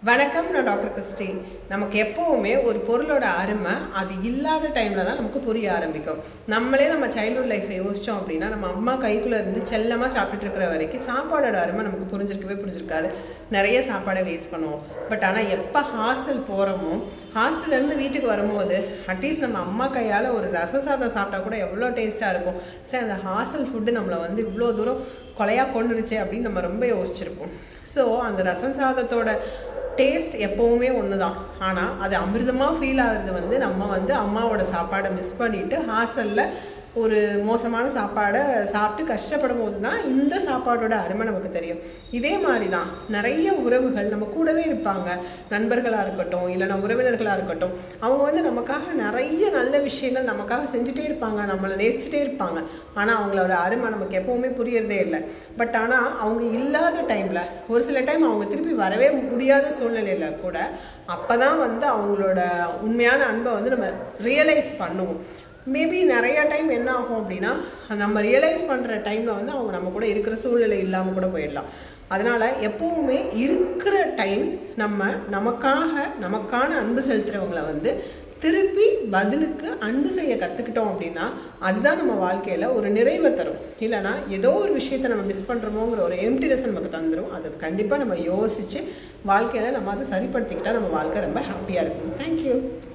வணக்கம் நான் doctor Christie நமக்கு எப்போவுமே ஒரு பொருளோட அருமை அது இல்லாத டைமில் தான் நமக்கு புரிய ஆரம்பிக்கும் நம்மளே நம்ம சைல்ட்ஹுட் லைஃப்பை யோசித்தோம் அப்படின்னா நம்ம அம்மா கைக்குள்ளே இருந்து செல்லமாக சாப்பிட்டுட்டு இருக்கிற வரைக்கும் சாப்பாடோட அருமை நமக்கு புரிஞ்சிருக்கவே புரிஞ்சிருக்காது நிறைய சாப்பாடை வேஸ்ட் பண்ணுவோம் பட் ஆனால் எப்போ ஹாஸ்டல் போகிறோமோ ஹாஸ்டல்லேருந்து வீட்டுக்கு வரும்போது அட்லீஸ்ட் நம்ம அம்மா கையால் ஒரு ரச சாதம் சாப்பிட்டா கூட எவ்வளோ டேஸ்ட்டாக இருக்கும் சரி அந்த ஹாஸ்டல் ஃபுட்டு நம்மளை வந்து இவ்வளோ தூரம் கொலையாக கொண்டுருச்சு அப்படின்னு நம்ம ரொம்ப யோசிச்சிருப்போம் ஸோ அந்த ரசம் சாதத்தோட டேஸ்ட் எப்போவுமே ஒன்று தான் ஆனால் அது அமிர்தமாக ஃபீல் ஆகுறது வந்து நம்ம வந்து அம்மாவோட சாப்பாடை மிஸ் பண்ணிவிட்டு ஹாஸ்டலில் ஒரு மோசமான சாப்பாடை சாப்பிட்டு கஷ்டப்படும் போது தான் இந்த சாப்பாடோட அருமை நமக்கு தெரியும் இதே மாதிரி தான் நிறைய உறவுகள் நம்ம கூடவே இருப்பாங்க நண்பர்களாக இருக்கட்டும் இல்லைனா உறவினர்களாக இருக்கட்டும் அவங்க வந்து நமக்காக நிறைய நல்ல விஷயங்கள் நமக்காக செஞ்சுட்டே இருப்பாங்க நம்மளை நேசிச்சுட்டே இருப்பாங்க ஆனால் அவங்களோட அருமை நமக்கு எப்போவுமே புரியறதே இல்லை பட் ஆனால் அவங்க இல்லாத டைமில் ஒரு சில டைம் அவங்க திருப்பி வரவே முடியாத சூழ்நிலையில் கூட அப்போ தான் வந்து அவங்களோட உண்மையான அன்பை வந்து நம்ம ரியலைஸ் பண்ணுவோம் மேபி நிறைய டைம் என்ன ஆகும் அப்படின்னா நம்ம ரியலைஸ் பண்ணுற டைமில் வந்து அவங்க நம்ம கூட இருக்கிற சூழ்நிலை இல்லாமல் கூட போயிடலாம் அதனால் எப்போவுமே இருக்கிற டைம் நம்ம நமக்காக நமக்கான அன்பு செலுத்துகிறவங்களை வந்து திருப்பி பதிலுக்கு அன்பு செய்ய கற்றுக்கிட்டோம் அப்படின்னா அதுதான் நம்ம வாழ்க்கையில் ஒரு நிறைவை தரும் இல்லைனா ஏதோ ஒரு விஷயத்த நம்ம மிஸ் பண்ணுறோமோங்கிற ஒரு எம்டினஸ் நமக்கு தந்துடும் அது கண்டிப்பாக நம்ம யோசித்து வாழ்க்கையில் நம்ம அதை சரிப்படுத்திக்கிட்டால் நம்ம வாழ்க்கை ரொம்ப ஹாப்பியாக இருக்கும் தேங்க்யூ